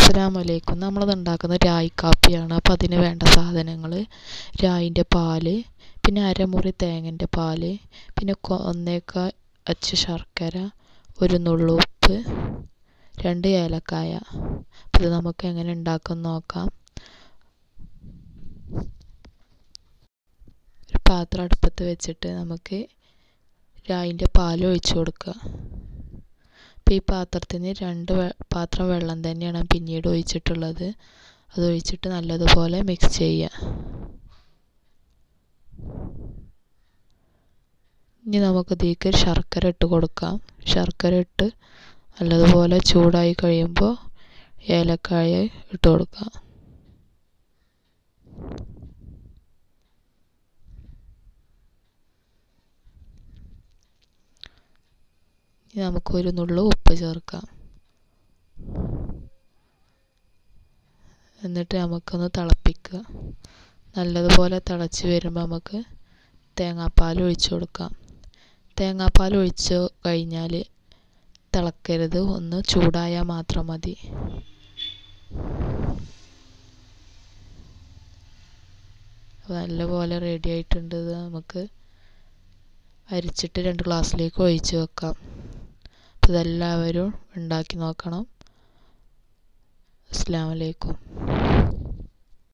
അസ്സലാമലൈക്കും നമ്മളിത് ഉണ്ടാക്കുന്നത് രായി കാപ്പിയാണ് അപ്പോൾ അതിന് വേണ്ട സാധനങ്ങൾ രായിൻ്റെ പാല് പിന്നെ അരമുറി തേങ്ങൻ്റെ പാല് പിന്നെ ഒന്നേക്കാൽ അച്ച് ശർക്കര ഒരു നുള്ളു ഉപ്പ് രണ്ട് ഏലക്കായ അപ്പോൾ ഇത് നമുക്ക് എങ്ങനെ ഉണ്ടാക്കും നോക്കാം ഒരു പാത്രം അടുപ്പത്ത് വെച്ചിട്ട് നമുക്ക് രായിൻ്റെ പാൽ ഒഴിച്ചു കൊടുക്കുക അപ്പോൾ ഈ പാത്രത്തിന് രണ്ട് പാത്രം വെള്ളം തന്നെയാണ് പിന്നീട് ഒഴിച്ചിട്ടുള്ളത് അത് ഒഴിച്ചിട്ട് നല്ലതുപോലെ മിക്സ് ചെയ്യുക ഇനി നമുക്ക് ഇതിലേക്ക് ശർക്കര ഇട്ട് കൊടുക്കാം ശർക്കര ഇട്ട് നല്ലതുപോലെ ചൂടായി കഴിയുമ്പോൾ ഏലക്കായ ഇട്ട് കൊടുക്കാം ഇനി നമുക്കൊരു നുള്ളു ഉപ്പ് ചേർക്കാം എന്നിട്ട് നമുക്കൊന്ന് തിളപ്പിക്കുക നല്ലതുപോലെ തിളച്ച് വരുമ്പോൾ നമുക്ക് തേങ്ങാപ്പാൽ ഒഴിച്ചു കൊടുക്കാം തേങ്ങാപ്പാൽ ഒഴിച്ച് കഴിഞ്ഞാൽ തിളക്കരുത് ഒന്ന് ചൂടായാൽ മാത്രം മതി നല്ലപോലെ റെഡി ആയിട്ടുണ്ട് ഇത് നമുക്ക് അരിച്ചിട്ട് രണ്ട് ഗ്ലാസ്സിലേക്ക് ഒഴിച്ച് വെക്കാം അപ്പോൾ ഇതെല്ലാവരും ഉണ്ടാക്കി നോക്കണം അസ്സാം വലൈക്കും